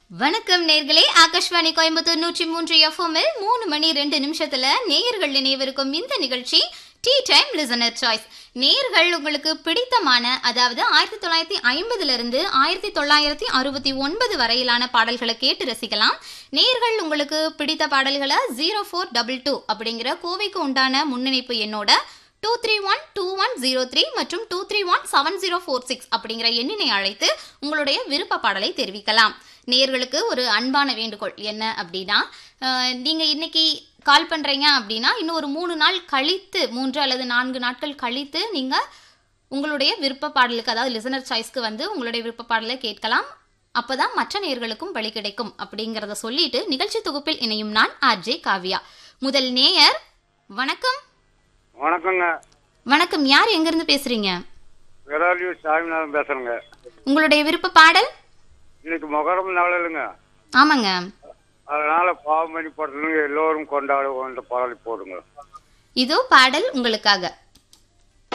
வணக்கம் நேர்களே ஆகாஷ்வாணி கோயம்புத்தூர் நூற்றி மூன்று எஃப்எம்மில் மூணு மணி ரெண்டு நிமிஷத்துல நேயர்கள் நினைவிருக்கும் இந்த நிகழ்ச்சி டீ டைம் லிசனர் சாய்ஸ் நேர்கள் உங்களுக்கு பிடித்தமான அதாவது ஆயிரத்தி தொள்ளாயிரத்தி ஐம்பதுல இருந்து ஆயிரத்தி தொள்ளாயிரத்தி அறுபத்தி ஒன்பது வரையிலான பாடல்களை கேட்டு ரசிக்கலாம் நேர்கள் உங்களுக்கு பிடித்த பாடல்களை ஜீரோ ஃபோர் டபுள் டூ அப்படிங்கிற கோவைக்கு உண்டான முன்னிணைப்பு எண்ணோட two three one two one zero three மற்றும் two three one seven zero four six அப்படிங்கிற எண்ணினை அழைத்து உங்களுடைய விருப்ப பாடலை தெரிவிக்கலாம் நேர்களுக்கு ஒரு அன்பான வேண்டுகோள் என்ன அப்படின்னா அஹ், நீங்க இன்னைக்கு கால் பண்றீங்க அப்படின்னா இன்னும் ஒரு மூணு நாள் கழித்து மூன்று அல்லது நான்கு நாட்கள் கழித்து நீங்க உங்களுடைய விருப்ப பாடலுக்கு அதாவது லிசனர் சாய்ஸ்க்கு வந்து உங்களுடைய விருப்ப பாடலை கேட்கலாம் அப்பதான் மற்ற நேயர்களுக்கும் வழி கிடைக்கும் அப்படிங்கறத சொல்லிட்டு நிகழ்ச்சி தொகுப்பில் இணையும் நான் ஆர்ஜே காவ்யா முதல் நேயர் வணக்கம் வணக்கங்க வணக்கம் யார் எங்கிருந்து பேசுறீங்க விராலியூர் சாமிநாதன் பேசுறேங்க உங்களுடைய விருப்ப பாடல் இன்னைக்கு மொகரம் நாள் இல்லைங்க ஆமாங்க அதனால பாவமணி படத்துலங்க எல்லோரும் கொண்டாடுவோம் இந்த பாடலை போடுங்க இதோ பாடல் உங்களுக்காக